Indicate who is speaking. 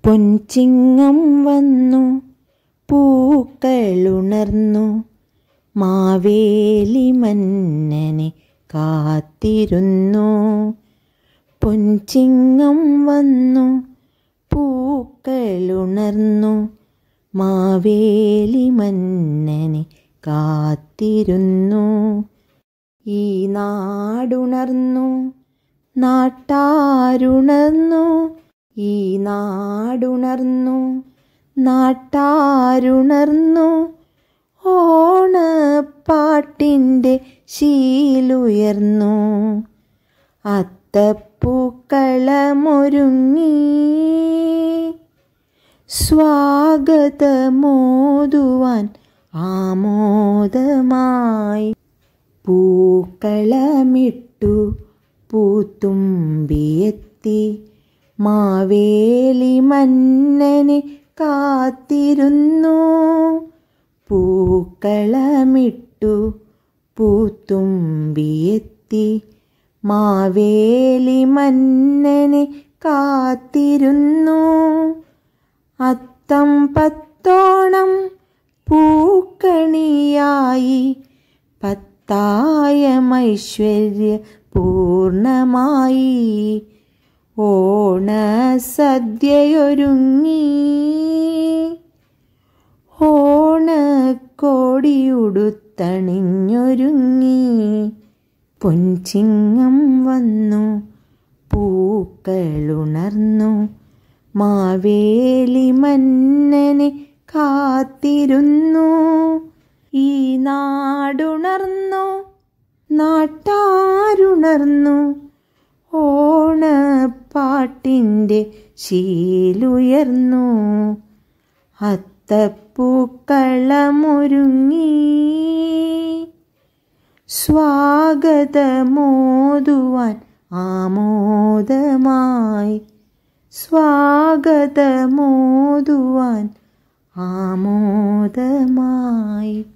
Speaker 1: പൊൻചിങ്ങം വന്നു പൂക്കളുണർന്നു മാവേലി മന്നനെ കാത്തിരുന്നു പൊൻചിങ്ങം വന്നു പൂക്കളുണർന്നു മാവേലി മന്നനെ കാത്തിരുന്നു ഈ നാടുണർന്നു നാട്ടാരുണർന്നു ഈ നാടുണർന്നു നാട്ടാരുണർന്നു ഓണപ്പാട്ടിൻ്റെ ശീലുയർന്നു അത്തപ്പൂക്കളമൊരുങ്ങി സ്വാഗതമോതുവാൻ ആമോദമായി പൂക്കളമിട്ടു പൂത്തുമ്പിയെത്തി മാവേലി മന്നനെ കാത്തിരുന്നു പൂക്കളമിട്ടു പൂത്തുമ്പിയെത്തി മാവേലി മന്നനെ കാത്തിരുന്നു അത്തം പത്തോണം പൂക്കണിയായി പത്തായമൈശ്വര്യ പൂർണമായി ഓണസദ്യയൊരുങ്ങി ഓണക്കോടിയുടുത്തണിഞ്ഞൊരുങ്ങി പൊൻചിങ്ങം വന്നു പൂക്കളുണർന്നു മാവേലി മന്നനെ കാത്തിരുന്നു ഈ നാടുണർന്നു നാട്ടാരുണർന്നു ഓണപ്പാട്ടിൻ്റെ ശീലുയർന്നു അത്തപ്പൂക്കളമൊരുങ്ങി സ്വാഗതമോതുവാൻ ആമോദമായി സ്വാഗതമോതുവാൻ ആമോദമായി